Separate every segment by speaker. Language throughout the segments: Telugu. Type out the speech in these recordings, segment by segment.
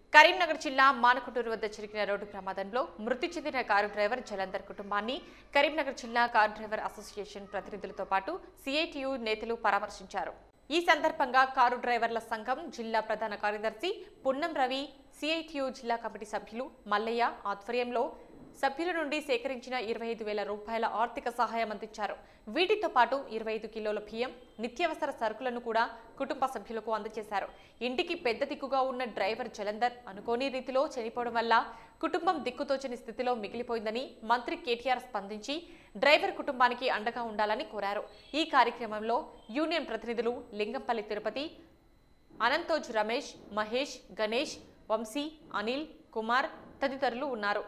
Speaker 1: కరీంనగర్ జిల్లా మానకుటూరు వద్ద జరిగిన రోడ్డు ప్రమాదంలో మృతి చెందిన కారు డ్రైవర్ జలంధర్ కుటుంబాన్ని కరీంనగర్ జిల్లా కారు డ్రైవర్ అసోసియేషన్ ప్రతినిధులతో పాటు సిఐటియు నేతలు పరామర్శించారు ఈ సందర్భంగా కారు డ్రైవర్ల సంఘం జిల్లా ప్రధాన కార్యదర్శి పున్నం రవి సిఐటియు జిల్లా కమిటీ సభ్యులు మల్లయ్య ఆధ్వర్యంలో సభ్యుల నుండి సేకరించిన ఇరవై ఐదు వేల రూపాయల ఆర్థిక సహాయం అందించారు వీటితో పాటు ఇరవై ఐదు కిలోల బియ్యం నిత్యావసర సరుకులను కూడా కుటుంబ సభ్యులకు అందజేశారు ఇంటికి పెద్ద దిక్కుగా ఉన్న డ్రైవర్ జలంధర్ అనుకోని రీతిలో చనిపోవడం వల్ల కుటుంబం దిక్కుతోచని స్థితిలో మిగిలిపోయిందని మంత్రి కేటీఆర్ స్పందించి డ్రైవర్ కుటుంబానికి అండగా ఉండాలని కోరారు ఈ కార్యక్రమంలో యూనియన్ ప్రతినిధులు లింగంపల్లి తిరుపతి అనంతోజ్ రమేష్ మహేష్ గణేష్ వంశీ అనిల్ కుమార్ తదితరులు ఉన్నారు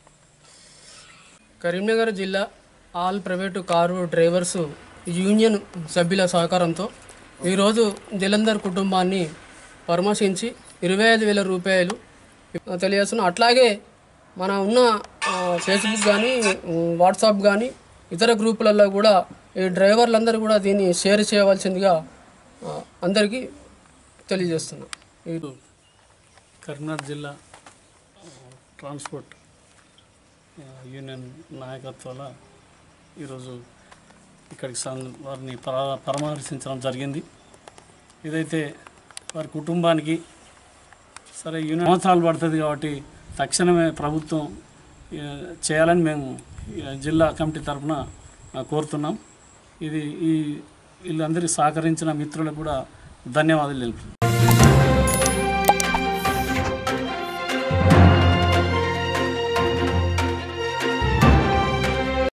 Speaker 2: కరీంనగర్ జిల్లా all private car drivers union సభ్యుల సహకారంతో ఈరోజు జలంధర్ కుటుంబాన్ని పరామర్శించి ఇరవై ఐదు వేల రూపాయలు తెలియజేస్తున్నాం అట్లాగే మన ఉన్న ఆ, ఫేస్బుక్ కానీ వాట్సాప్ కానీ ఇతర గ్రూపులలో కూడా ఈ డ్రైవర్లందరూ కూడా దీన్ని షేర్ చేయవలసిందిగా ఆ, అందరికీ తెలియజేస్తున్నాం ఈ
Speaker 3: కరీంనగర్ జిల్లా ఆ, ట్రాన్స్పోర్ట్ ఆ, యూనియన్ నాయకత్వాల ఈరోజు ఇక్కడికి సం- వారిని పరా పరామర్శించడం జరిగింది ఇదైతే వారి కుటుంబానికి సరే యూనియన్ సంవత్సరాలు పడుతుంది కాబట్టి తక్షణమే ప్రభుత్వం ఆ, చేయాలని మేము ఆ, జిల్లా కమిటీ తరఫున కోరుతున్నాం ఇది ఈ వీళ్ళందరికీ సహకరించిన మిత్రులకు కూడా ధన్యవాదాలు తెలుపుతున్నాం